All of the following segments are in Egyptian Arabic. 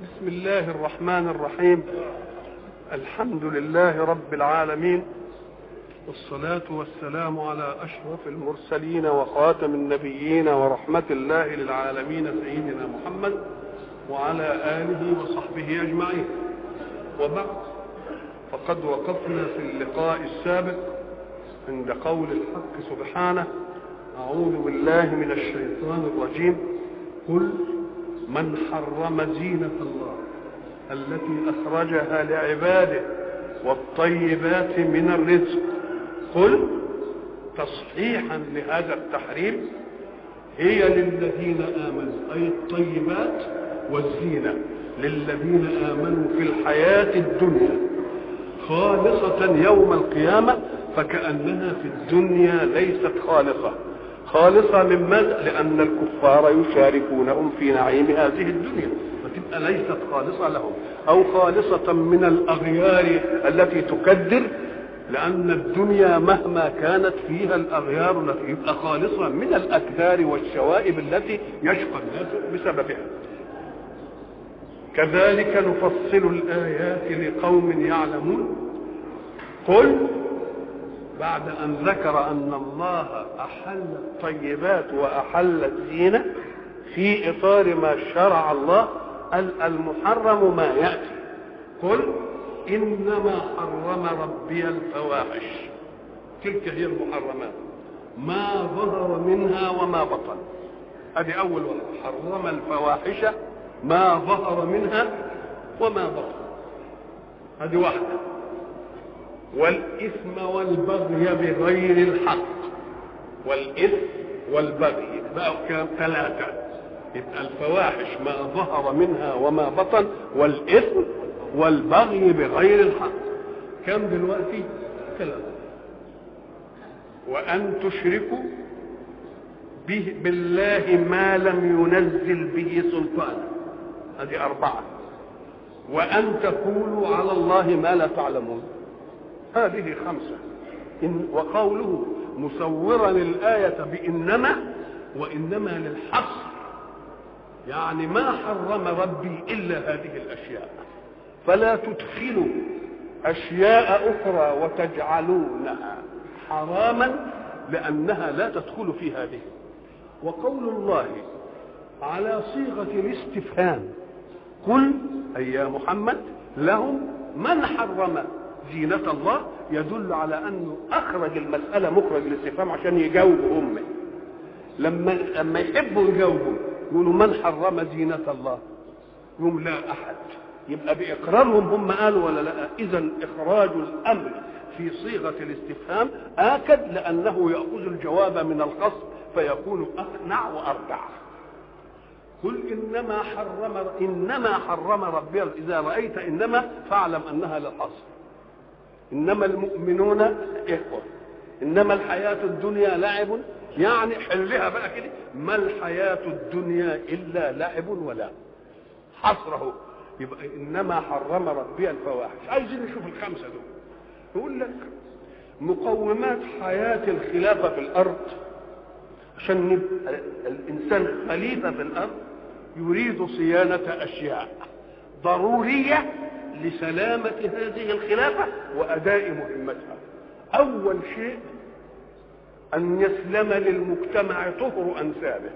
بسم الله الرحمن الرحيم الحمد لله رب العالمين والصلاة والسلام على أشرف المرسلين وخاتم النبيين ورحمة الله للعالمين سيدنا محمد وعلى آله وصحبه أجمعين وبعد فقد وقفنا في اللقاء السابق عند قول الحق سبحانه أعوذ بالله من الشيطان الرجيم قل من حرم زينة الله التي أخرجها لعباده والطيبات من الرزق قل تصحيحا لهذا التحريم هي للذين آمنوا أي الطيبات والزينة للذين آمنوا في الحياة الدنيا خالصة يوم القيامة فكأنها في الدنيا ليست خالصة خالصة من ماذا؟ لأن الكفار يشاركونهم في نعيم هذه الدنيا فتبقى ليست خالصة لهم أو خالصة من الأغيار التي تكدر لأن الدنيا مهما كانت فيها الأغيار التي يبقى خالصة من الأكدار والشوائب التي يشقى الناس بسببها كذلك نفصل الآيات لقوم يعلمون قل بعد أن ذكر أن الله أحل الطيبات وأحل الزينة في إطار ما شرع الله المحرم ما يأتي قل إنما حرم ربي الفواحش تلك هي المحرمات ما ظهر منها وما بطن هذه أول واحدة حرم الفواحش ما ظهر منها وما بطن هذه واحدة والإثم والبغي بغير الحق والإثم والبغي بقى كام ثلاثة يبقى الفواحش ما ظهر منها وما بطن والإثم والبغي بغير الحق كم دلوقتي ثلاثة وأن تشركوا به بالله ما لم ينزل به سلطانا هذه أربعة وأن تقولوا على الله ما لا تعلمون هذه خمسة إن وقوله مصورا الآية بإنما وإنما للحصر يعني ما حرم ربي إلا هذه الأشياء فلا تدخلوا أشياء أخرى وتجعلونها حراما لأنها لا تدخل في هذه وقول الله على صيغة الاستفهام قل أي يا محمد لهم من حرم زينة الله يدل على أنه أخرج المسألة مخرج الاستفهام عشان يجاوبوا أمه لما لما يحبوا يجاوبوا يقولوا من حرم زينة الله يقول لا أحد يبقى بإقرارهم هم قالوا ولا لا إذا إخراج الأمر في صيغة الاستفهام آكد لأنه يأخذ الجواب من الخصم فيكون أقنع وأرجع قل إنما حرم إنما حرم ربي إذا رأيت إنما فاعلم أنها للحصر إنما المؤمنون إخوة إنما الحياة الدنيا لعب يعني حلها بقى كده ما الحياة الدنيا إلا لعب ولا حصره يبقى إنما حرم ربي الفواحش عايزين نشوف الخمسة دول يقول لك مقومات حياة الخلافة في الأرض عشان يبقى الإنسان خليفة في الأرض يريد صيانة أشياء ضرورية لسلامة هذه الخلافة وأداء مهمتها أول شيء أن يسلم للمجتمع طهر أنسابه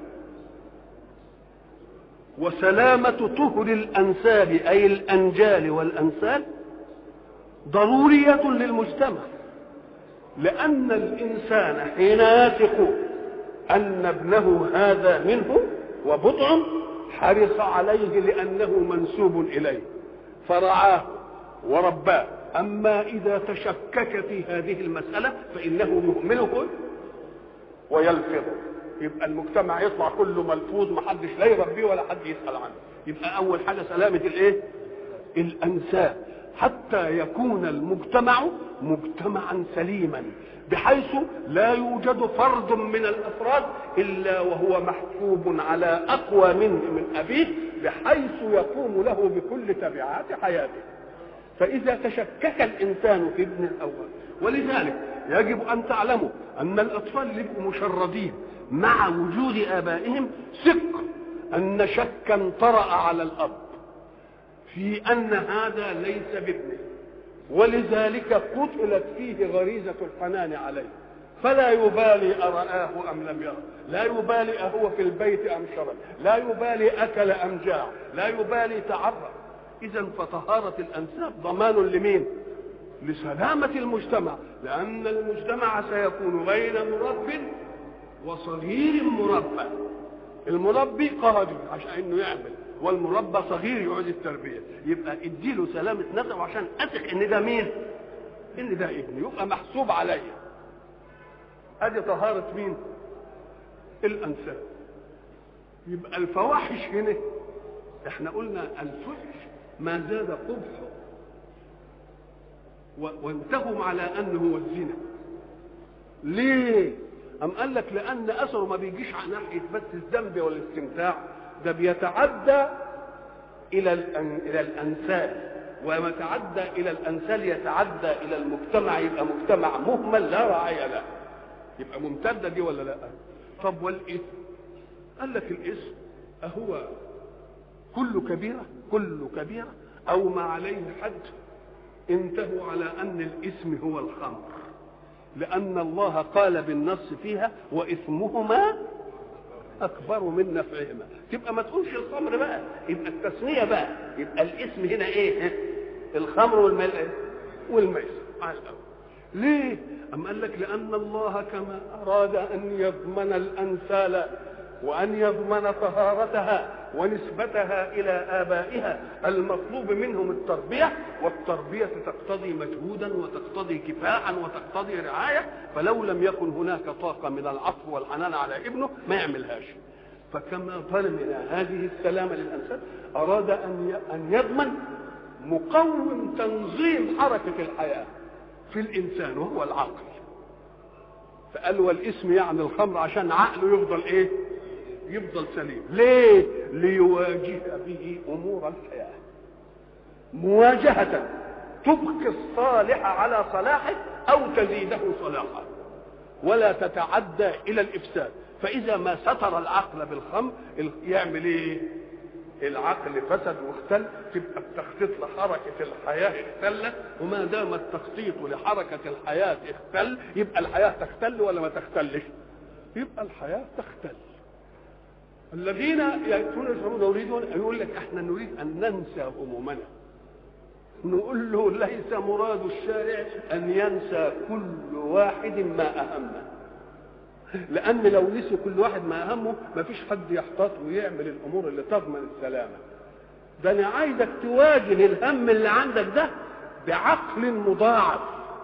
وسلامة طهر الأنساب أي الأنجال والأنساب ضرورية للمجتمع لأن الإنسان حين يثق أن ابنه هذا منه وبضع حرص عليه لأنه منسوب إليه فرعاه ورباه أما إذا تشكك في هذه المسألة فإنه يهمله ويلفظه يبقى المجتمع يطلع كله ملفوظ محدش لا يربيه ولا حد يسأل عنه يبقى أول حاجة سلامة الإيه؟ الأنساب حتى يكون المجتمع مجتمعا سليما بحيث لا يوجد فرد من الافراد الا وهو محسوب على اقوى منه من ابيه بحيث يقوم له بكل تبعات حياته فاذا تشكك الانسان في ابن الاول ولذلك يجب ان تعلموا ان الاطفال اللي يبقوا مشردين مع وجود ابائهم ثق ان شكا طرا على الاب في أن هذا ليس بابنه ولذلك قتلت فيه غريزة الحنان عليه فلا يبالي أرآه أم لم يرى لا يبالي أهو في البيت أم شرب لا يبالي أكل أم جاع لا يبالي تعرف إذا فطهارة الأنساب ضمان لمين لسلامة المجتمع لأن المجتمع سيكون بين مرب وصغير مربى المربي قادر عشان انه يعمل والمربى صغير يعود التربيه يبقى اديله سلامه نفسه عشان اثق ان ده مين؟ ان ده ابني يبقى محسوب عليا ادي طهاره مين؟ الانساب يبقى الفواحش هنا احنا قلنا الفحش ما زاد قبحه وانتهوا على انه هو الزنا ليه أم قال لك لأن أثره ما بيجيش على ناحية بس الذنب والاستمتاع ده بيتعدى إلى إلى الأنسال وما تعدى إلى الأنسال يتعدى إلى المجتمع يبقى مجتمع مهمل لا رعاية له يبقى ممتدة دي ولا لا؟ طب والإثم؟ قال لك الإثم أهو كل كبيرة كل كبيرة أو ما عليه حد انتهوا على أن الإثم هو الخمر لأن الله قال بالنص فيها وإثمهما أكبر من نفعهما تبقى ما تقولش الخمر بقى يبقى التسمية بقى يبقى الاسم هنا إيه الخمر والماء والميسر على الأول ليه أم قال لك لأن الله كما أراد أن يضمن الأنسال وأن يضمن طهارتها ونسبتها إلى آبائها المطلوب منهم التربية والتربية تقتضي مجهودا وتقتضي كفاحا وتقتضي رعاية فلو لم يكن هناك طاقة من العطف والحنان على ابنه ما يعملهاش فكما ضمن هذه السلامة للإنسان أراد أن أن يضمن مقوم تنظيم حركة الحياة في الإنسان وهو العقل فقال والاسم يعني الخمر عشان عقله يفضل ايه يفضل سليم ليه ليواجه به امور الحياه مواجهه تبقي الصالح على صلاحه او تزيده صلاحا ولا تتعدى الى الافساد فاذا ما ستر العقل بالخمر يعمل ايه العقل فسد واختل تبقى التخطيط لحركة الحياة اختلت وما دام التخطيط لحركة الحياة اختل يبقى الحياة تختل ولا ما تختلش يبقى الحياة تختل الذين يأتون يشربون يريدون يقول لك احنا نريد ان ننسى همومنا نقول له ليس مراد الشارع ان ينسى كل واحد ما اهمه لان لو نسي كل واحد ما اهمه ما فيش حد يحتاط ويعمل الامور اللي تضمن السلامه ده انا عايزك تواجه الهم اللي عندك ده بعقل مضاعف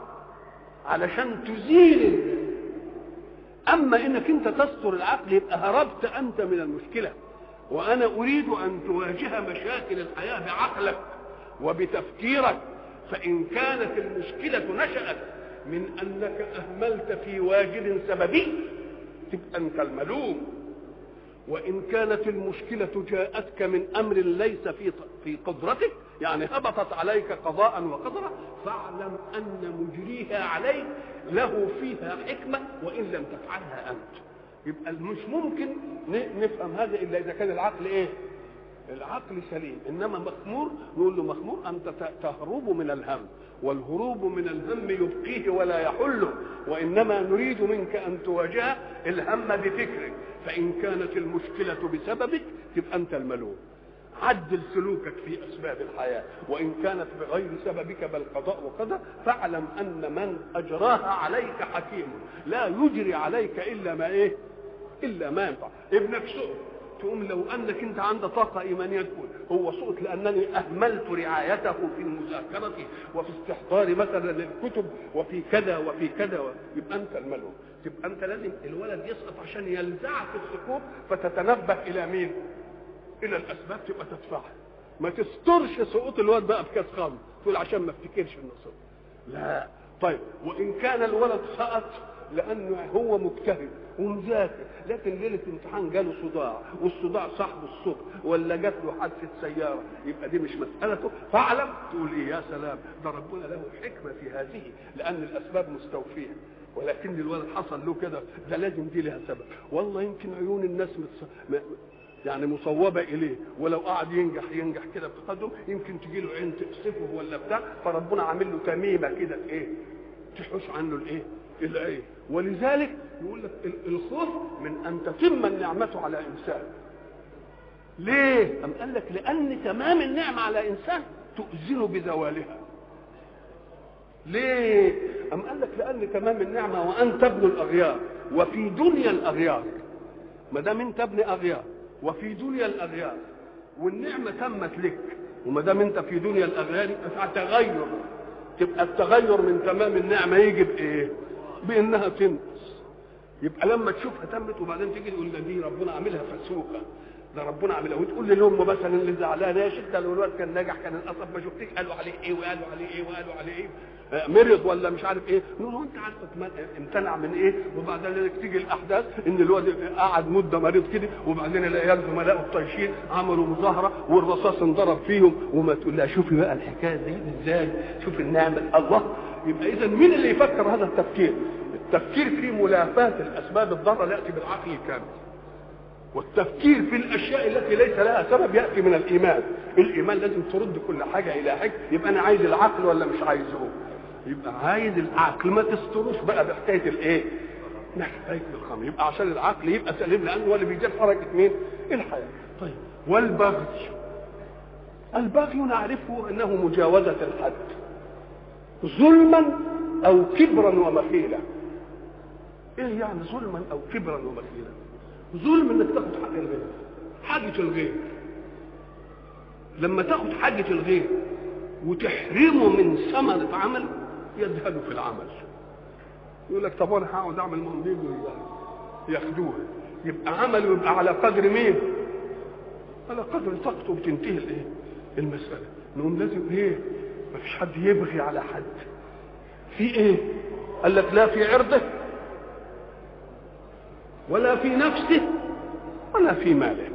علشان تزيل اما انك انت تستر العقل يبقى هربت انت من المشكله وانا اريد ان تواجه مشاكل الحياه بعقلك وبتفكيرك فان كانت المشكله نشات من انك اهملت في واجب سببي تبقى انت الملوم وان كانت المشكله جاءتك من امر ليس في في قدرتك يعني هبطت عليك قضاء وقدرا فاعلم ان مجريها عليك له فيها حكمه وان لم تفعلها انت يبقى مش ممكن نفهم هذا الا اذا كان العقل ايه العقل سليم انما مخمور نقول له مخمور انت تهرب من الهم والهروب من الهم يبقيه ولا يحله وانما نريد منك ان تواجه الهم بفكرك فان كانت المشكله بسببك تبقى انت الملوم عدل سلوكك في اسباب الحياه وان كانت بغير سببك بل قضاء وقدر فاعلم ان من اجراها عليك حكيم لا يجري عليك الا ما ايه الا ما ينفع ابنك سؤل تقوم لو انك انت عندك طاقه ايمانيه تقول هو سقط لانني اهملت رعايته في المذاكره وفي استحضار مثلا للكتب وفي كذا وفي كذا و... يبقى انت الملوم تبقى انت لازم الولد يسقط عشان يلزعك السقوط فتتنبه الى مين؟ الى الاسباب تبقى تدفعها ما تسترش سقوط الولد بقى بكاس خمر تقول عشان ما افتكرش انه سقط لا طيب وان كان الولد سقط لانه هو مجتهد ومذاكر لكن ليله امتحان جاله صداع والصداع صاحبه الصبح ولا جات له حادثه سياره يبقى دي مش مسالته فاعلم تقول ايه يا سلام ده ربنا له حكمه في هذه لان الاسباب مستوفيه ولكن الولد حصل له كده ده لازم دي لها سبب والله يمكن عيون الناس متص... يعني مصوبه اليه ولو قعد ينجح ينجح كده بتقدم يمكن تجي له عين تقصفه ولا بتاع فربنا عامل له تميمه كده ايه تحوش عنه الايه الايه ولذلك يقول لك الخوف من ان تتم النعمه على انسان ليه؟ أم قال لك لأن تمام النعمة على إنسان تؤذن بزوالها. ليه؟ أم قال لك لأن تمام النعمة وأنت ابن الأغيار وفي دنيا الأغيار ما دام أنت ابن أغيار وفي دنيا الأغيار والنعمة تمت لك وما دام أنت في دنيا الأغيار يبقى تغير تبقى التغير من تمام النعمة يجي بإيه؟ بإنها تنقص يبقى لما تشوفها تمت وبعدين تيجي تقول ده دي ربنا عاملها فسوقه ده ربنا عاملها وتقول للام مثلا اللي زعلانه يا شده لو الواد كان ناجح كان القصب ما شفتيش قالوا عليه ايه وقالوا عليه ايه وقالوا عليه ايه آه مرض ولا مش عارف ايه نقول له انت عارف امتنع من ايه وبعدين تيجي الاحداث ان الواد قعد مده مريض كده وبعدين العيال زملائه الطايشين عملوا مظاهره والرصاص انضرب فيهم وما تقول لها شوفي بقى الحكايه دي ازاي شوفي النعمه الله يبقى اذا مين اللي يفكر هذا التفكير التفكير في ملافاه الاسباب الضاره ياتي بالعقل الكامل والتفكير في الاشياء التي ليس لها سبب ياتي من الايمان الايمان لازم ترد كل حاجه الى حاجه يبقى انا عايز العقل ولا مش عايزه يبقى عايز العقل ما تستروش بقى بحكايه الايه حكايه الخمر يبقى عشان العقل يبقى سليم لانه هو اللي بيجيب حركه مين الحياه طيب والبغي البغي نعرفه انه مجاوزه الحد ظلما او كبرا ومخيله ايه يعني ظلما او كبرا ومخيله ظلم انك تاخد حق الغير حاجة الغير لما تاخد حاجة الغير وتحرمه من ثمرة عمل يذهب في العمل يقول لك طب انا هقعد اعمل معهم بيجوا ياخدوها يبقى عمله يبقى على قدر مين؟ على قدر طاقته بتنتهي الايه؟ المسألة نقوم لازم ايه؟ ما فيش حد يبغي على حد في ايه؟ قال لك لا في عرضه ولا في نفسه ولا في ماله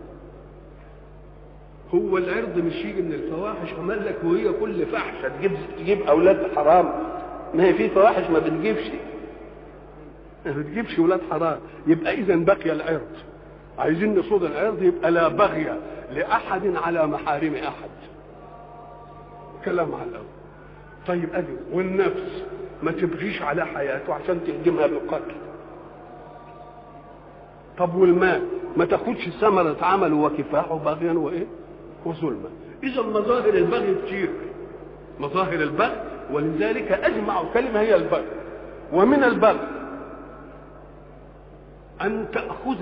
هو العرض مش يجي من الفواحش عمل لك وهي كل فحشه تجيب تجيب اولاد حرام ما هي في فواحش ما بتجيبش ما بتجيبش اولاد حرام يبقى اذا بقي العرض عايزين نصود العرض يبقى لا بغي لاحد على محارم احد كلام على الاول طيب ادي والنفس ما تبغيش على حياته عشان تهدمها بالقتل طب والمال ما تاخدش ثمرة عمله وكفاحه بغيا وايه وظلما اذا مظاهر البغي كتير مظاهر البغي ولذلك اجمع كلمة هي البغي ومن البغي ان تأخذ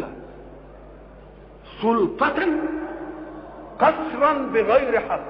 سلطة قصرا بغير حق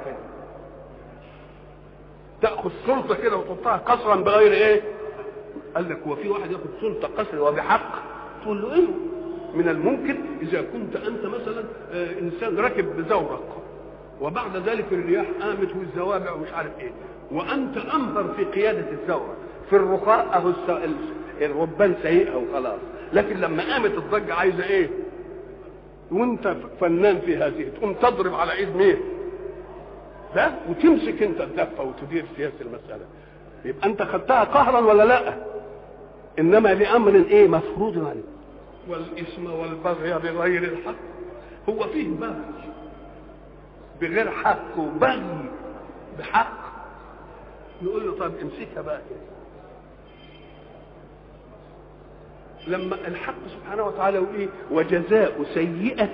تأخذ سلطة كده وتحطها قصرا بغير ايه قال لك هو في واحد ياخد سلطة قصر وبحق تقول له ايه من الممكن اذا كنت انت مثلا انسان راكب بزورق وبعد ذلك الرياح قامت والزوابع ومش عارف ايه وانت امهر في قياده الزورق في الرخاء اهو الربان سيئها وخلاص لكن لما قامت الضجه عايزه ايه وانت فنان في هذه تقوم تضرب على ايد مين ده وتمسك انت الدفه وتدير سياسه المساله يبقى انت خدتها قهرا ولا لا انما لامر ايه مفروض عليك والإثم والبغي بغير الحق هو فيه بغي بغير حق وبغي بحق نقول له طب امسكها بقى كده لما الحق سبحانه وتعالى يقول ايه وجزاء سيئة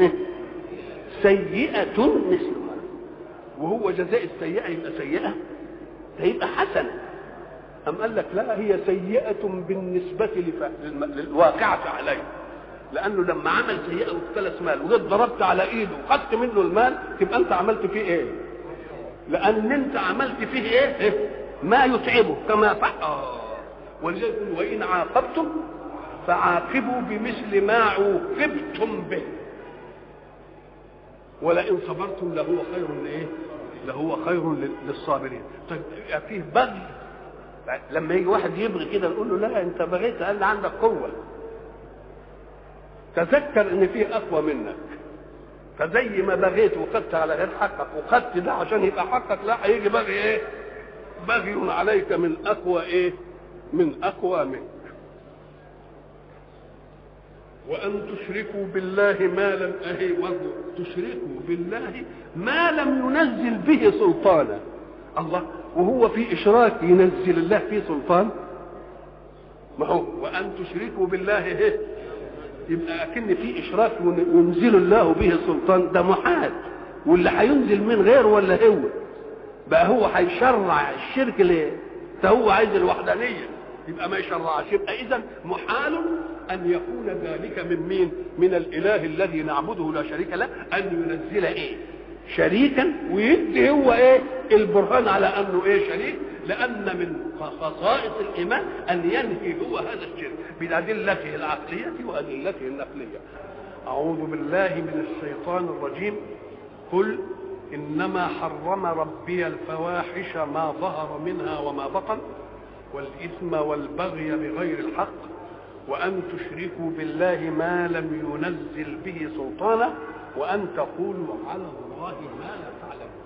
سيئة مثلها وهو جزاء السيئة يبقى سيئة ده يبقى حسنة أم قال لك لا هي سيئة بالنسبة للواقعة عليه لأنه لما عمل سيئة واختلس مال وجيت ضربت على إيده وخدت منه المال تبقى أنت عملت فيه إيه؟ لأن أنت عملت فيه إيه؟ ما يتعبه كما فعل آه ولذلك وإن عاقبتم فعاقبوا بمثل ما عوقبتم به ولئن صبرتم لهو خير لايه؟ لهو خير للصابرين طيب فيه بغي لما يجي واحد يبغي كده نقول له لا انت بغيت لان عندك قوه تذكر ان فيه اقوى منك فزي ما بغيت وخدت على غير حقك وخدت ده عشان يبقى حقك لا هيجي بغي ايه بغي عليك من اقوى ايه من اقوى منك وأن تشركوا بالله ما لم أهي تشركوا بالله ما لم ينزل به سلطانا الله وهو في إشراك ينزل الله فيه سلطان ما هو وأن تشركوا بالله إيه يبقى أكن في إشراك ينزل الله به سلطان ده محال واللي هينزل من غيره ولا هو بقى هو هيشرع الشرك ليه ده هو عايز الوحدانيه يبقى ما يشرعش يبقى اذا محال ان يكون ذلك من مين من الاله الذي نعبده لا شريك له ان ينزل ايه شريكا ويدي هو ايه البرهان على انه ايه شريك لان من خصائص الايمان ان ينهي هو هذا الشرك بادلته العقليه وادلته النقليه اعوذ بالله من الشيطان الرجيم قل انما حرم ربي الفواحش ما ظهر منها وما بطن والاثم والبغي بغير الحق وان تشركوا بالله ما لم ينزل به سلطانا وان تقولوا على الله ما لا تعلمون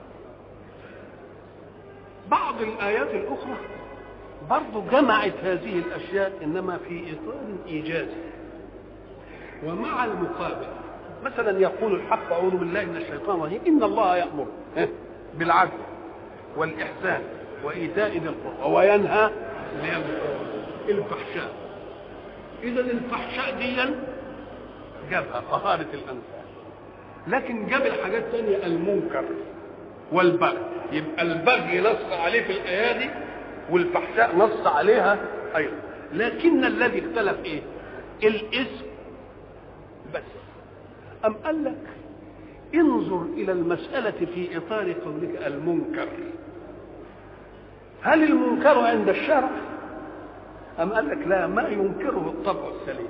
بعض الايات الاخرى برضو جمعت هذه الاشياء انما في اطار ايجازي ومع المقابل مثلا يقول الحق اعوذ بالله من الشيطان الرجيم ان الله يامر بالعدل والاحسان وايتاء ذي القربى وينهى الفحشاء اذا الفحشاء دي جابها طهاره الانسان لكن جاب الحاجات الثانيه المنكر والبغي يبقى البغي نص عليه في الايه دي والفحشاء نص عليها ايضا لكن الذي اختلف ايه الاسم بس أم قال لك انظر إلى المسألة في إطار قولك المنكر هل المنكر عند الشرع أم قال لك لا ما ينكره الطبع السليم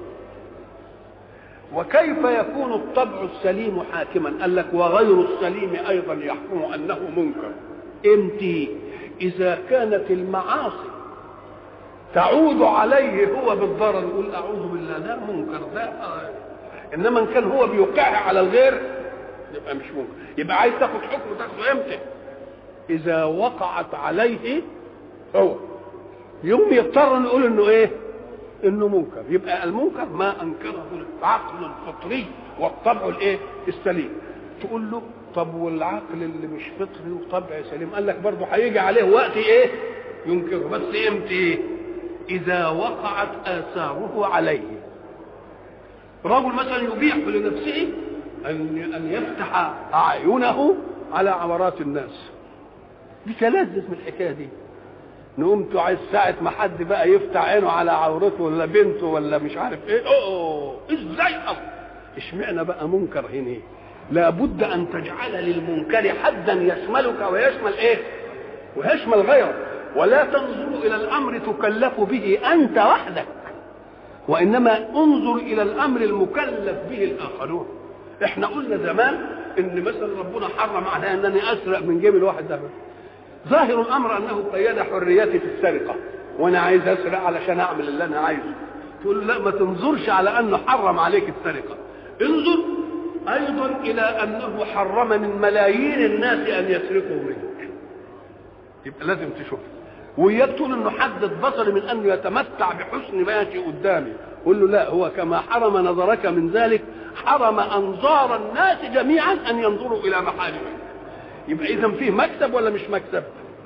وكيف يكون الطبع السليم حاكما قال لك وغير السليم أيضا يحكم أنه منكر امتى إذا كانت المعاصي تعود عليه هو بالضرر يقول أعوذ بالله ده منكر ده انما ان كان هو بيوقعها على الغير يبقى مش ممكن يبقى عايز تاخد حكم تاخده امتى اذا وقعت عليه هو يوم يضطر نقول انه ايه انه منكر يبقى المنكر ما انكره العقل الفطري والطبع الايه السليم تقول له طب والعقل اللي مش فطري وطبع سليم قال لك برضه هيجي عليه وقت ايه ينكره بس امتى اذا وقعت اثاره عليه رجل مثلا يبيح لنفسه ان ان يفتح اعينه على عورات الناس بيتلذذ من الحكايه دي نقوم عايز ساعة ما حد بقى يفتح عينه على عورته ولا بنته ولا مش عارف ايه اوه ازاي الله اشمعنى بقى منكر هنا لابد ان تجعل للمنكر حدا يشملك ويشمل ايه ويشمل غيرك ولا تنظر الى الامر تكلف به انت وحدك وانما انظر الى الامر المكلف به الاخرون احنا قلنا زمان ان مثلا ربنا حرم على انني اسرق من جيب الواحد ده ظاهر الامر انه قيد حريتي في السرقه وانا عايز اسرق علشان اعمل اللي انا عايزه تقول له لا ما تنظرش على انه حرم عليك السرقه انظر ايضا الى انه حرم من ملايين الناس ان يسرقوا منك يبقى لازم تشوف وياك تقول انه حدد بصري من انه يتمتع بحسن ماشي قدامي قول له لا هو كما حرم نظرك من ذلك حرم انظار الناس جميعا ان ينظروا الى محارمك يبقى اذا فيه مكسب ولا مش مكسب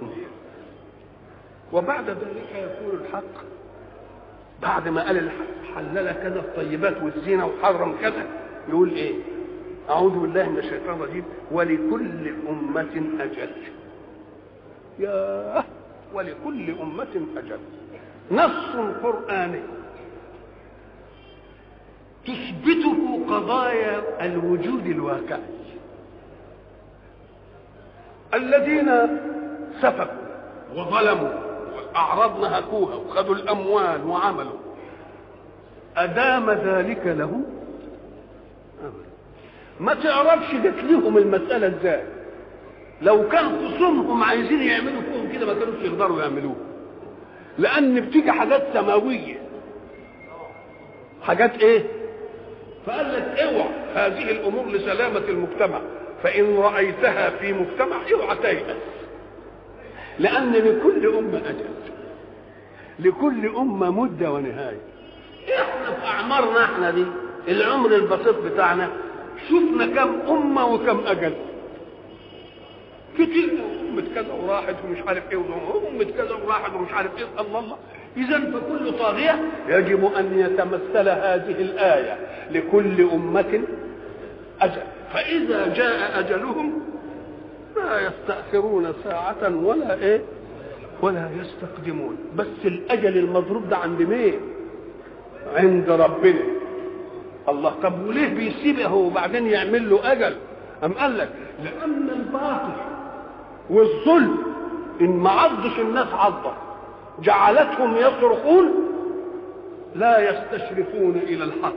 وبعد ذلك يقول الحق بعد ما قال حلل كذا الطيبات والزينه وحرم كذا يقول ايه اعوذ بالله من الشيطان الرجيم ولكل امه اجل يا ولكل امه اجل نص قراني تثبته قضايا الوجود الواقعي الذين سفكوا وظلموا والأعراض نهكوها وخذوا الأموال وعملوا أدام ذلك له ما تعرفش جت لهم المسألة ازاي لو كان خصومهم عايزين يعملوا فيهم كده ما كانوش يقدروا يعملوه لأن بتيجي حاجات سماوية حاجات ايه فقال لك اوعى هذه الامور لسلامه المجتمع فان رايتها في مجتمع اوعى تيأس لان لكل امه اجل لكل امه مده ونهايه احنا في اعمارنا احنا دي العمر البسيط بتاعنا شفنا كم امه وكم اجل كتير أمة كذا وراحت ومش عارف ايه وأمة كذا وراحت ومش عارف ايه الله الله إذا فكل طاغية يجب أن يتمثل هذه الآية لكل أمة أجل فإذا جاء أجلهم لا يستأخرون ساعة ولا إيه ولا يستقدمون بس الأجل المضروب ده عند مين؟ عند ربنا الله طب وليه بيسيبه وبعدين يعمل له أجل؟ أم قال لك لأن الباطل والظلم إن ما عضش الناس عضة جعلتهم يصرخون لا يستشرفون إلى الحق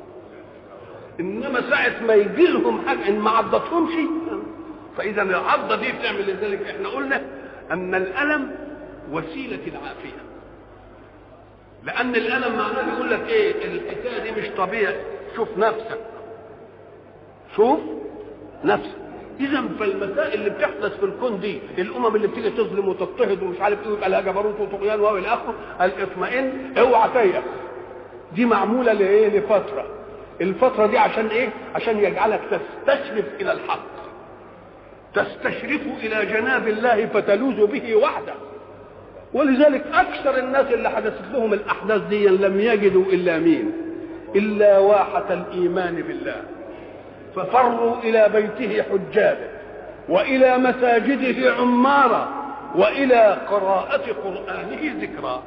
انما ساعه ما يجي لهم حاجه ان ما عضتهمش فاذا العضه دي بتعمل لذلك احنا قلنا ان الالم وسيله العافيه لان الالم معناه بيقول لك ايه الحكايه دي مش طبيعي شوف نفسك شوف نفسك اذا فالمسائل اللي بتحدث في الكون دي الامم اللي بتيجي تظلم وتضطهد ومش عارف ايه ويبقى لها جبروت وطغيان والى اخره الاطمئن اوعى تيأس دي معموله لايه لفتره الفترة دي عشان ايه؟ عشان يجعلك تستشرف إلى الحق. تستشرف إلى جناب الله فتلوذ به وحده. ولذلك أكثر الناس اللي حدثت لهم الأحداث دي لم يجدوا إلا مين؟ إلا واحة الإيمان بالله. ففروا إلى بيته حجاجا وإلى مساجده عمارا وإلى قراءة قرآنه ذكرا.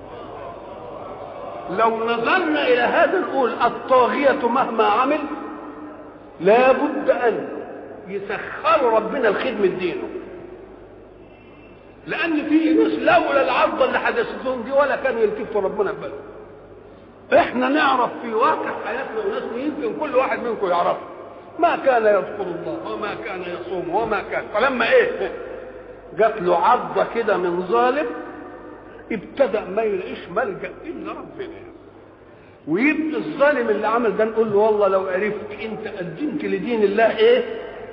لو نظرنا الى هذا نقول الطاغية مهما عمل لابد ان يسخروا ربنا لخدمة دينه لان في ناس لولا العضة اللي حدثت لهم دي ولا كانوا يلتفتوا ربنا ببالهم احنا نعرف في واقع حياتنا وناس يمكن كل واحد منكم يعرفه ما كان يذكر الله وما كان يصوم وما كان فلما ايه جات له عضة كده من ظالم ابتدأ ما يلاقيش ملجأ إلا ربنا ويبقى الظالم اللي عمل ده نقول له والله لو عرفت انت قدمت لدين الله ايه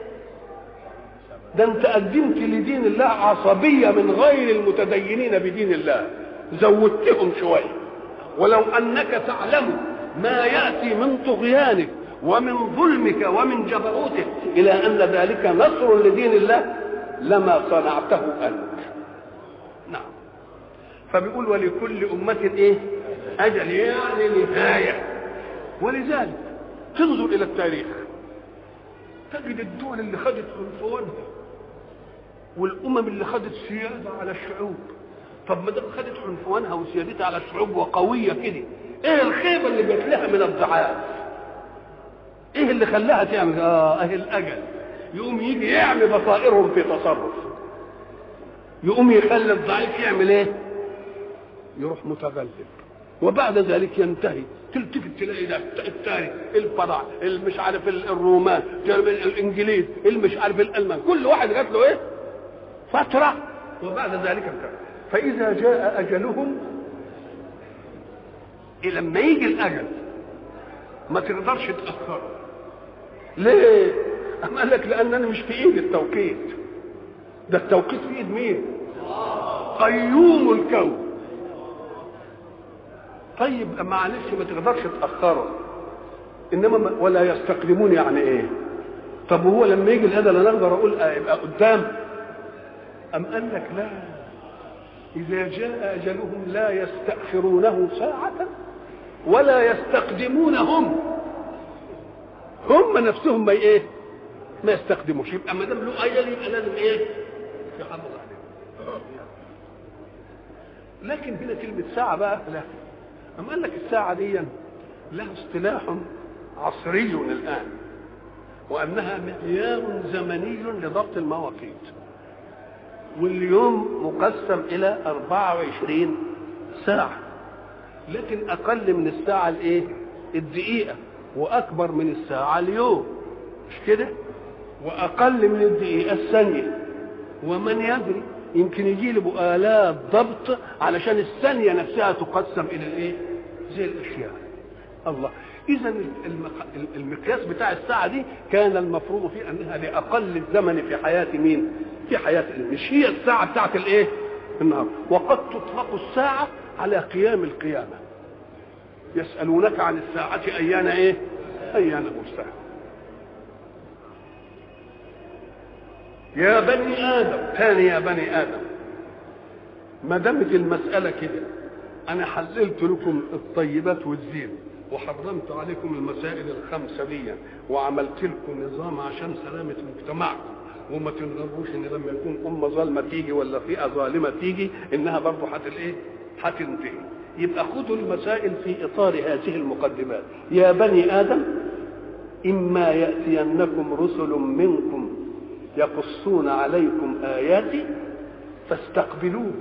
ده انت قدمت لدين الله عصبية من غير المتدينين بدين الله زودتهم شوية ولو انك تعلم ما يأتي من طغيانك ومن ظلمك ومن جبروتك الى ان ذلك نصر لدين الله لما صنعته انت نعم فبيقول ولكل أمة إيه؟ أجل يعني نهاية ولذلك تنظر إلى التاريخ تجد الدول اللي خدت عنفوانها والأمم اللي خدت سيادة على الشعوب طب ما دام خدت عنفوانها وسيادتها على الشعوب وقوية كده إيه الخيبة اللي جات لها من الضعاف؟ إيه اللي خلاها تعمل؟ آه أهي الأجل يقوم يجي يعمل بصائرهم في تصرف يقوم يخلي الضعيف يعمل ايه؟ يروح متغلب وبعد ذلك ينتهي تلتفت تلاقي ده التاني الفراعنه المش عارف الرومان الانجليز المش عارف الالمان كل واحد جات له ايه؟ فتره وبعد ذلك انتهى فاذا جاء اجلهم لما يجي الاجل ما تقدرش تاخره ليه؟ أم قال لك لأنني مش في إيد التوقيت ده التوقيت في إيد مين؟ قيوم الكون طيب معلش ما تقدرش تأخره إنما ولا يستقدمون يعني إيه؟ طب هو لما يجي الأجل أنا أقدر أقول يبقى قدام أم قال لك لا إذا جاء أجلهم لا يستأخرونه ساعة ولا يستقدمونهم هم نفسهم ما ايه ما يستخدموش يبقى ما دام له اجل يبقى لازم ايه يحافظ عليه لكن هنا كلمة ساعة بقى لا أم قال لك الساعة دي لها اصطلاح عصري الآن وأنها معيار زمني لضبط المواقيت واليوم مقسم إلى 24 ساعة لكن أقل من الساعة الإيه؟ الدقيقة واكبر من الساعه اليوم مش كده واقل من الدقيقه الثانيه ومن يدري يمكن يجي له الات ضبط علشان الثانيه نفسها تقسم الى الايه زي الاشياء الله اذا المقياس بتاع الساعه دي كان المفروض فيه انها لاقل الزمن في حياه مين في حياه مش هي الساعه بتاعت الايه النهار وقد تطلق الساعه على قيام القيامه يسألونك عن الساعة أيان إيه؟ أيان مرساها يا بني آدم ثاني يا بني آدم ما دامت المسألة كده أنا حللت لكم الطيبات والزين وحرمت عليكم المسائل الخمسة دي وعملت لكم نظام عشان سلامة مجتمعكم وما تنغروش ان لما يكون امه ظالمه تيجي ولا فئه ظالمه تيجي انها برضه هت ايه؟ هتنتهي يبقى خذوا المسائل في اطار هذه المقدمات يا بني ادم اما ياتينكم رسل منكم يقصون عليكم اياتي فاستقبلوه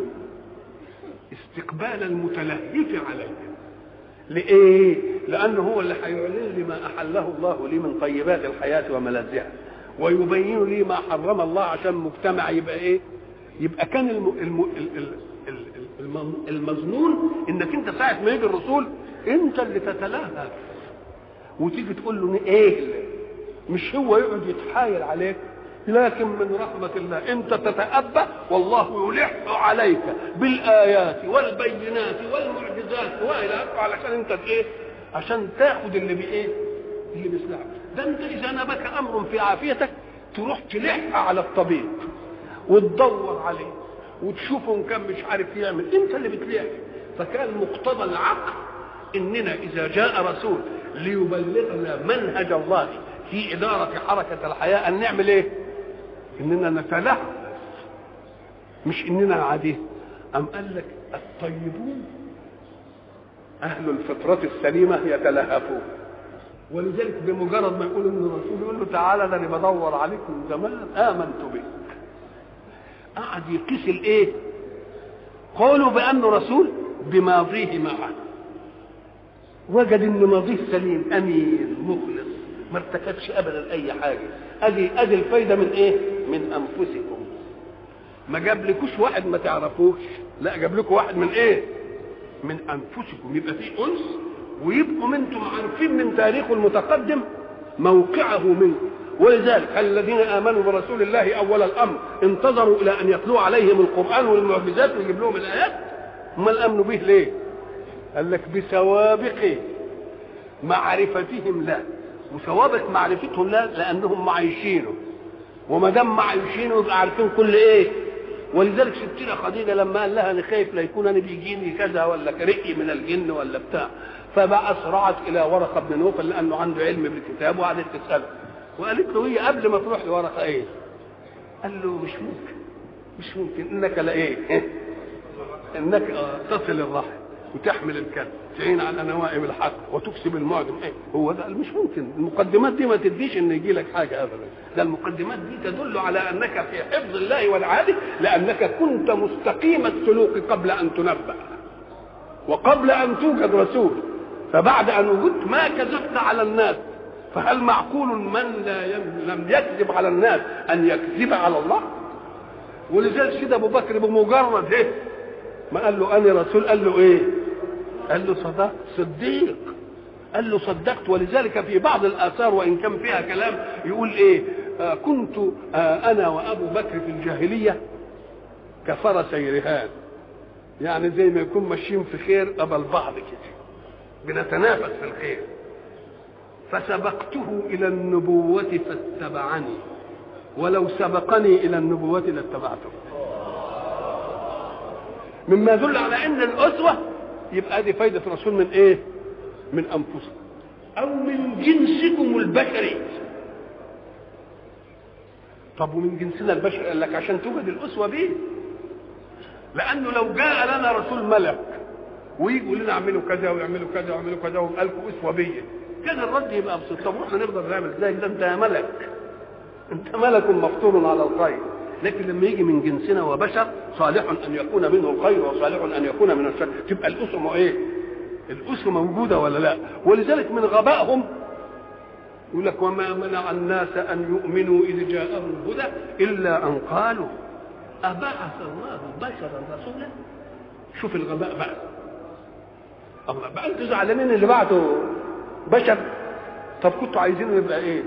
استقبال المتلهف عليهم لإيه؟ لأنه هو اللي هيعلن لي ما أحله الله لي من طيبات الحياة وملذها ويبين لي ما حرم الله عشان مجتمع يبقى إيه؟ يبقى كان الم... الم... الم... المظنون انك انت ساعه ما يجي الرسول انت اللي تتلهف وتيجي تقول له ايه مش هو يقعد يتحايل عليك لكن من رحمة الله أنت تتأبى والله يلح عليك بالآيات والبينات والمعجزات وإلى آخره علشان أنت إيه؟ عشان تاخد اللي بإيه؟ اللي بيسلعك ده أنت إذا نبك أمر في عافيتك تروح تلح على الطبيب وتدور عليه وتشوفه إن كان مش عارف يعمل أنت اللي بتلح فكان مقتضى العقل إننا إذا جاء رسول ليبلغنا منهج الله في إدارة حركة الحياة أن نعمل إيه؟ إننا نتلهف مش إننا عاديه أم قال لك الطيبون أهل الفطرة السليمة يتلهفون ولذلك بمجرد ما يقول ان الرسول يقول له تعالى ده انا بدور عليك من زمان امنت بك قعد يقيس الايه قولوا بانه رسول بماضيه معه وجد ان ماضيه سليم امين مخلص ما ارتكبش ابدا اي حاجه ادي ادي الفايده من ايه من انفسكم ما جابلكوش واحد ما تعرفوش لا جاب لكم واحد من ايه من انفسكم يبقى في انس ويبقوا انتم عارفين من تاريخه المتقدم موقعه منكم ولذلك الذين امنوا برسول الله اول الامر انتظروا الى ان يتلو عليهم القران والمعجزات ويجيب لهم الايات امال امنوا به ليه قال لك بسوابق معرفتهم له وسوابق معرفتهم له لانهم معايشينه وما دام معايشينه يبقى عارفين كل ايه ولذلك ستنا خديجه لما قال لها انا خايف لا يكون انا بيجيني كذا ولا رقي من الجن ولا بتاع فبقى اسرعت الى ورقه بن نوفل لانه عنده علم بالكتاب وقعدت تساله وقالت له هي قبل ما تروح لورقه ايه؟ قال له مش ممكن مش ممكن انك لا ايه؟ انك تصل الرحم وتحمل الكلب تعين على نوائب الحق وتكسب المعدم ايه هو ده مش ممكن المقدمات دي ما تديش ان يجي لك حاجه ابدا ده المقدمات دي تدل على انك في حفظ الله والعاده لانك كنت مستقيم السلوك قبل ان تنبأ وقبل ان توجد رسول فبعد ان وجدت ما كذبت على الناس فهل معقول من لا يم... لم يكذب على الناس ان يكذب على الله ولذلك كده ابو بكر بمجرد ايه ما قال له انا رسول قال له ايه قال له صدق صديق قال له صدقت ولذلك في بعض الاثار وان كان فيها كلام يقول ايه آه كنت آه انا وابو بكر في الجاهليه كفرسي رهان يعني زي ما يكون ماشيين في خير قبل بعض كده بنتنافس في الخير فسبقته الى النبوه فاتبعني ولو سبقني الى النبوه لاتبعته مما يدل على ان الاسوه يبقى دي فايده الرسول من ايه من انفسكم او من جنسكم البشري طب ومن جنسنا البشري قال لك عشان توجد الاسوه بيه لانه لو جاء لنا رسول ملك ويجي يقول لنا اعملوا كذا ويعملوا كذا ويعملوا كذا ويبقى لكم اسوه بيه كان الرد يبقى بسيط طب واحنا نقدر نعمل ازاي ده انت يا ملك انت ملك مفطور على الخير لكن لما يجي من جنسنا وبشر صالح ان يكون منه الخير وصالح ان يكون من الشر تبقى الاسم ايه الاسم موجوده ولا لا ولذلك من غبائهم يقول لك وما منع الناس ان يؤمنوا اذ جاءهم الهدى الا ان قالوا ابعث الله بشرا رسولا شوف الغباء بقى الله بقى انتوا زعلانين اللي بعته بشر طب كنتوا عايزينه يبقى ايه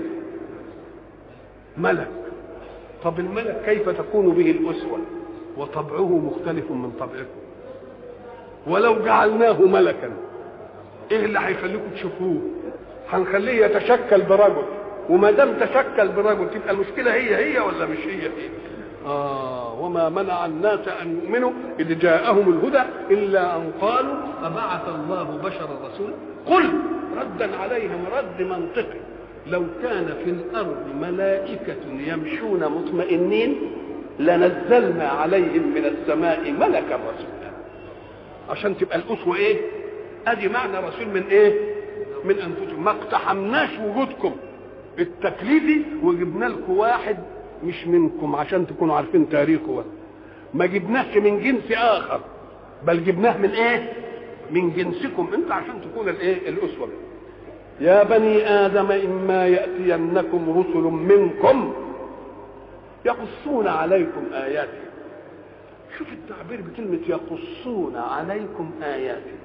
ملك طب الملك كيف تكون به الأسوة وطبعه مختلف من طبعكم ولو جعلناه ملكا ايه اللي هيخليكم تشوفوه هنخليه يتشكل برجل وما دام تشكل برجل تبقى المشكله هي هي ولا مش هي هي آه وما منع الناس أن يؤمنوا إذ جاءهم الهدى إلا أن قالوا أبعث الله بشرا رسولا قل ردا عليهم رد منطقي لو كان في الأرض ملائكة يمشون مطمئنين لنزلنا عليهم من السماء ملكا رسولا عشان تبقى الأسوة إيه؟ أدي معنى رسول من إيه؟ من أنفسهم ما اقتحمناش وجودكم التكليفي وجبنا لكم واحد مش منكم عشان تكونوا عارفين تاريخه ما جبناهش من جنس اخر بل جبناه من ايه من جنسكم انت عشان تكون الايه الاسوه يا بني ادم اما ياتينكم رسل منكم يقصون عليكم اياتي شوف التعبير بكلمه يقصون عليكم اياتي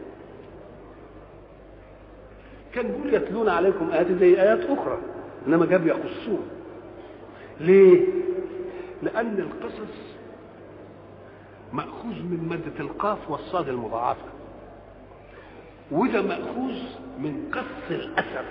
كان بيقول يتلون عليكم اياتي زي ايات اخرى انما جاب يقصون ليه لان القصص ماخوذ من ماده القاف والصاد المضاعفه وده ماخوذ من قص الاثر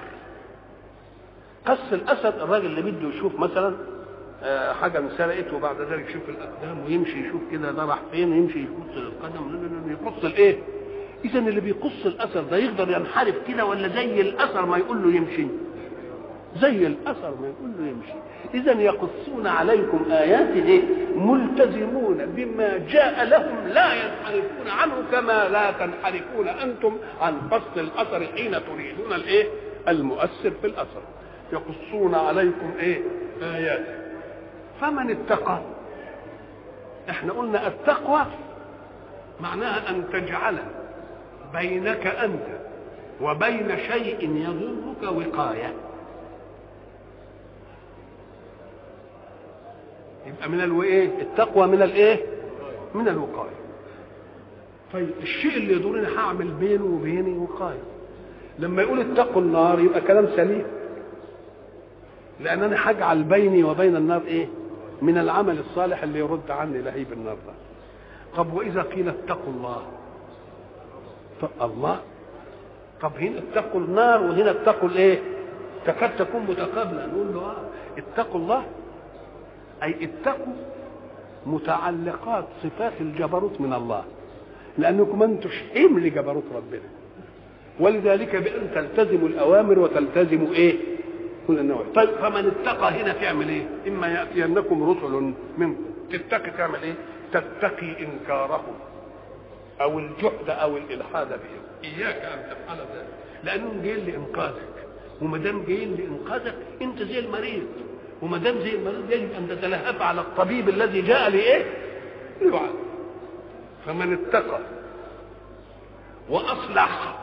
قص الاثر الراجل اللي بده يشوف مثلا حاجه انسرقت وبعد ذلك يشوف الاقدام ويمشي يشوف كده ده راح فين يمشي يقص القدم يقص الايه اذا اللي بيقص الاثر ده يقدر ينحرف كده ولا زي الاثر ما يقول له يمشي زي الاثر ما يقول له يمشي اذا يقصون عليكم اياته ملتزمون بما جاء لهم لا ينحرفون عنه كما لا تنحرفون انتم عن قصد الاثر حين تريدون الايه المؤثر في الاثر يقصون عليكم ايه ايات فمن اتقى احنا قلنا التقوى معناها ان تجعل بينك انت وبين شيء يضرك وقايه يبقى من الايه التقوى من الايه من الوقايه طيب الشيء اللي يضرني هعمل بينه وبيني وقايه لما يقول اتقوا النار يبقى كلام سليم لان انا هجعل بيني وبين النار ايه من العمل الصالح اللي يرد عني لهيب النار ده طب واذا قيل اتقوا الله طب الله طب هنا اتقوا النار وهنا اتقوا الايه تكاد تكون متقابله نقول له اه اتقوا الله اي اتقوا متعلقات صفات الجبروت من الله لانكم انتم حمل جبروت ربنا ولذلك بان تلتزموا الاوامر وتلتزموا ايه كل النوع طيب فمن اتقى هنا تعمل ايه اما ياتينكم رسل منكم تتقي تعمل ايه تتقي انكارهم او الجحد او الالحاد بهم اياك ان تفعل ذلك لانهم جايين لانقاذك وما دام جايين لانقاذك انت زي المريض وما دام زي المريض يجب ان تتلهف على الطبيب الذي جاء لايه؟ ليعالج فمن اتقى واصلح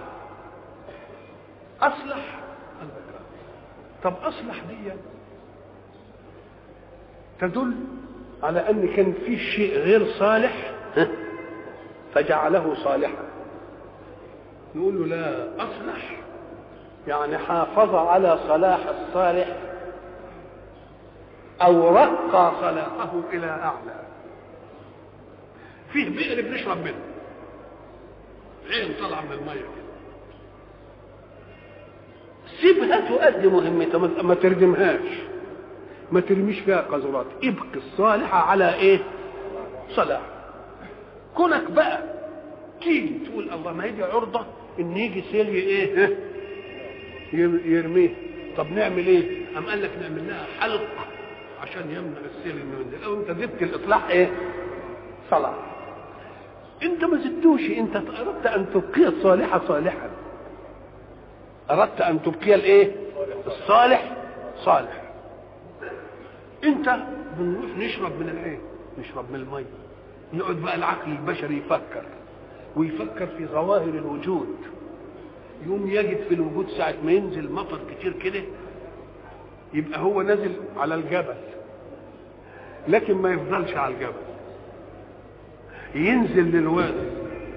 اصلح طب اصلح دي تدل على ان كان في شيء غير صالح فجعله صالحا نقول له لا اصلح يعني حافظ على صلاح الصالح او رقى صلاحه الى اعلى فيه بئر بنشرب منه عين طالعه من الميه كده سيبها تؤدي مهمتها ما تردمهاش ما ترميش فيها قذرات ابقي الصالحة على ايه صلاح كونك بقى تيجي تقول الله ما هي عرضة ان يجي سيل ايه يرميه طب نعمل ايه ام قال لك نعمل لها حلق عشان يمنع السيل انه ينزل او انت زدت الاصلاح ايه صلاح انت ما زدتوش انت اردت ان تبقي الصالحة صالحا اردت ان تبقي الايه الصالح صالح انت بنروح نشرب من الايه نشرب من الميه يقعد بقى العقل البشري يفكر ويفكر في ظواهر الوجود يوم يجد في الوجود ساعة ما ينزل مطر كتير كده يبقى هو نازل على الجبل لكن ما يفضلش على الجبل ينزل للوادي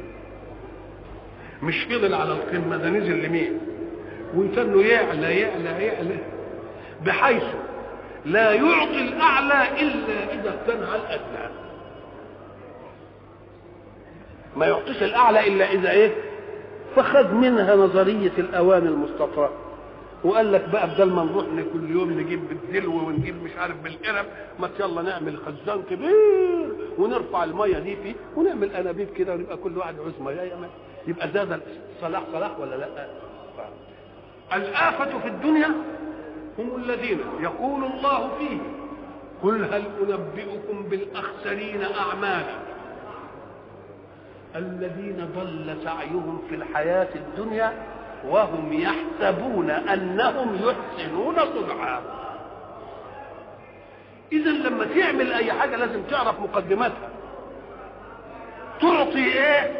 مش فضل على القمة ده نزل لمين ويتنه يعلى يعلى يعلى بحيث لا يعطي الأعلى إلا إذا اقتنع الأدنى ما يعطيش الأعلى إلا إذا إيه فخذ منها نظريه الاواني المصطفاه وقال لك بقى بدل ما نروح كل يوم نجيب بالدلو ونجيب مش عارف بالقرب ما يلا نعمل خزان كبير ونرفع الميه دي فيه ونعمل انابيب كده ونبقى كل واحد عوز ميه يبقى زاد صلاح صلاح ولا لا؟ الآفة في الدنيا هم الذين يقول الله فيه قل هل أنبئكم بالأخسرين أعمالا الذين ضل سعيهم في الحياة الدنيا وهم يحسبون أنهم يحسنون صنعا إذا لما تعمل أي حاجة لازم تعرف مقدماتها تعطي إيه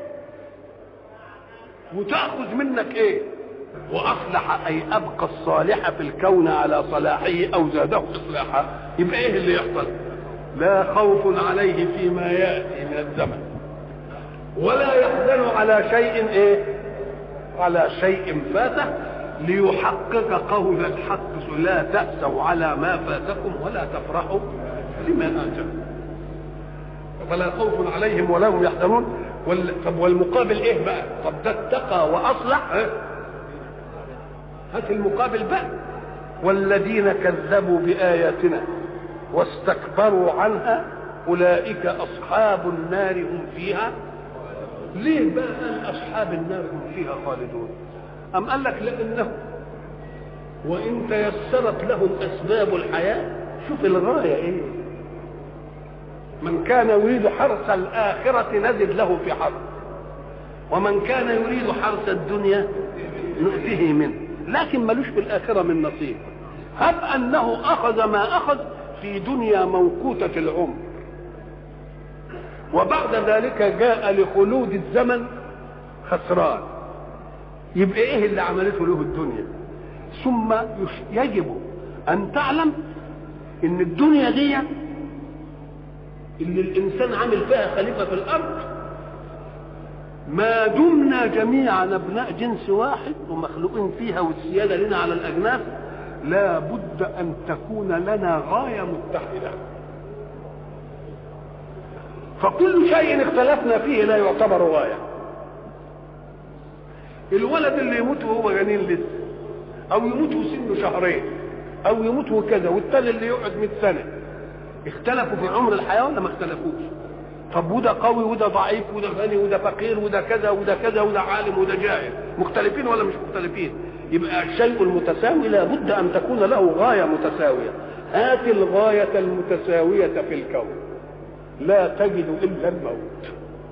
وتأخذ منك إيه واصلح اي ابقى الصالح في الكون على صلاحه او زاده اصلاحا يبقى ايه اللي يحصل لا خوف عليه فيما ياتي من الزمن ولا يحزن على شيء ايه على شيء فاته ليحقق قول الحق لا تأسوا على ما فاتكم ولا تفرحوا لما آتاكم فلا خوف عليهم ولا هم يحزنون وال... طب والمقابل ايه بقى؟ طب ده اتقى واصلح إيه؟ هات المقابل بقى والذين كذبوا بآياتنا واستكبروا عنها أولئك أصحاب النار هم فيها ليه بقى قال أصحاب النار هم فيها خالدون أم قال لك لأنه وإن تيسرت لهم أسباب الحياة شوف الغاية إيه من كان يريد حرث الآخرة نزد له في حرث ومن كان يريد حرث الدنيا نؤته منه لكن ملوش في الآخرة من نصيب هب أنه أخذ ما أخذ في دنيا موقوتة العمر وبعد ذلك جاء لخلود الزمن خسران يبقى ايه اللي عملته له الدنيا ثم يجب ان تعلم ان الدنيا دي اللي الانسان عامل فيها خليفه في الارض ما دمنا جميعا ابناء جنس واحد ومخلوقين فيها والسياده لنا على الاجناس لا بد ان تكون لنا غايه متحده فكل شيء اختلفنا فيه لا يعتبر غايه الولد اللي يموت وهو جنين لسه او يموت وسنه شهرين او يموت وكذا والتاني اللي يقعد 100 سنه اختلفوا في عمر الحياه ولا ما اختلفوش طب وده قوي وده ضعيف وده غني وده فقير وده كذا وده كذا وده عالم وده جاهل مختلفين ولا مش مختلفين يبقى الشيء المتساوي لابد ان تكون له غايه متساويه هات الغايه المتساويه في الكون لا تجد الا الموت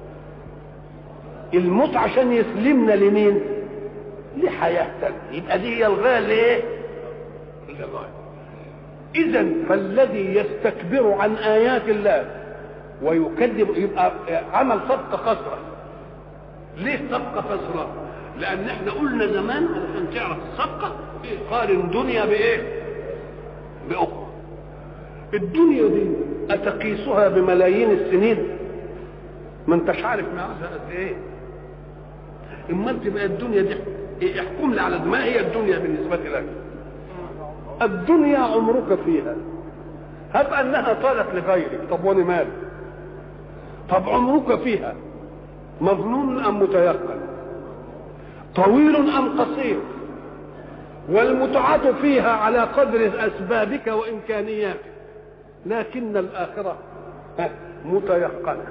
الموت عشان يسلمنا لمين لحياه تانية يبقى دي هي الغايه لايه للغايه اذا فالذي يستكبر عن ايات الله ويكذب يبقى عمل صفقه خسره ليه صفقه خسره لان احنا قلنا زمان علشان تعرف الصفقه إيه؟ قارن دنيا بايه باخرى الدنيا دي اتقيسها بملايين السنين ما انتش عارف معاها قد ايه اما انت بقى الدنيا دي إيه احكم لي على ما هي الدنيا بالنسبه لك الدنيا عمرك فيها هب انها طالت لغيرك طب وانا مالي طب عمرك فيها مظنون ام متيقن طويل ام قصير والمتعة فيها على قدر اسبابك وامكانياتك لكن الاخره متيقنه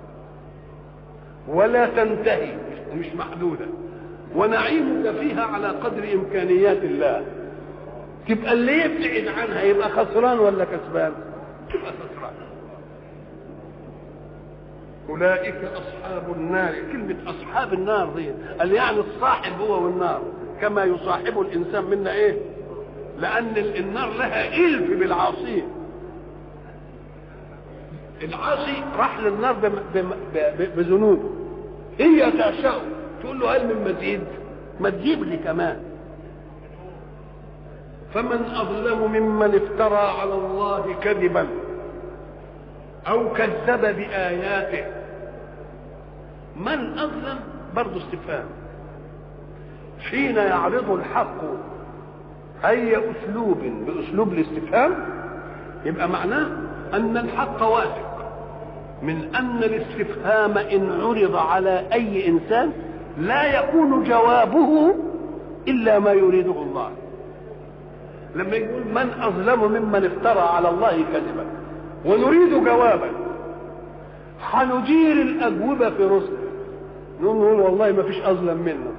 ولا تنتهي مش محدوده ونعيمك فيها على قدر امكانيات الله تبقى اللي يبتعد عنها يبقى خسران ولا كسبان تبقى خسران اولئك اصحاب النار كلمه اصحاب النار دي قال يعني الصاحب هو والنار كما يصاحب الانسان منا ايه لان النار لها الف بالعاصين العاصي راح للنار بذنوبه هي تعشقه تقول له هل من مزيد ما تجيب لي كمان فمن اظلم ممن افترى على الله كذبا او كذب باياته من اظلم برضه استفهام حين يعرض الحق اي اسلوب باسلوب الاستفهام يبقى معناه ان الحق واثق من ان الاستفهام ان عرض على اي انسان لا يكون جوابه الا ما يريده الله لما يقول من اظلم ممن افترى على الله كذبا ونريد جوابا هنجير الاجوبه في رسل نقول والله ما فيش اظلم منه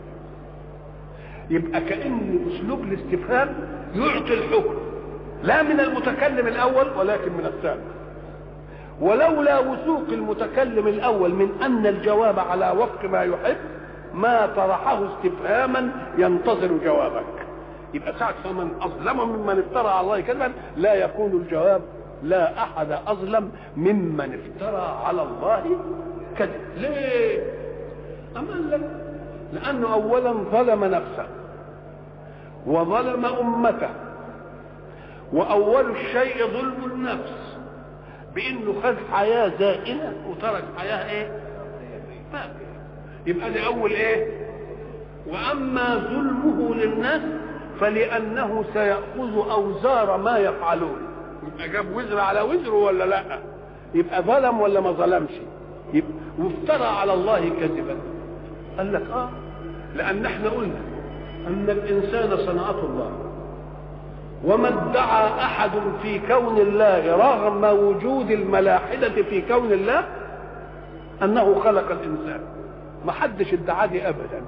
يبقى كان اسلوب الاستفهام يعطي الحكم لا من المتكلم الاول ولكن من الثاني ولولا وثوق المتكلم الاول من ان الجواب على وفق ما يحب ما طرحه استفهاما ينتظر جوابك يبقى ساعة فمن أظلم ممن افترى على الله كذبا لا يكون الجواب لا أحد أظلم ممن افترى على الله كذب ليه؟ أما لك لأنه أولا ظلم نفسه وظلم أمته وأول الشيء ظلم النفس بأنه خذ حياة زائلة وترك حياة إيه؟ باقية يبقى دي أول إيه؟ وأما ظلمه للناس فلأنه سيأخذ أوزار ما يفعلون يبقى جاب وزر على وزره ولا لا يبقى ظلم ولا ما ظلمش يبقى وافترى على الله كذبا قال لك اه لأن احنا قلنا أن الإنسان صنعة الله وما ادعى أحد في كون الله رغم وجود الملاحدة في كون الله أنه خلق الإنسان ما حدش ادعى دي أبدا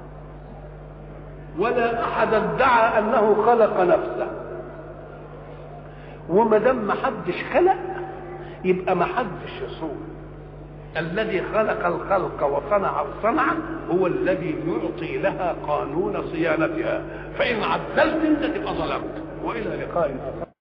ولا احد ادعى انه خلق نفسه وما دام ما حدش خلق يبقى ما حدش يصور الذي خلق الخلق وصنع الصنعة هو الذي يعطي لها قانون صيانتها فإن عدلت انت تبقى ظلمت وإلى لقاء آخر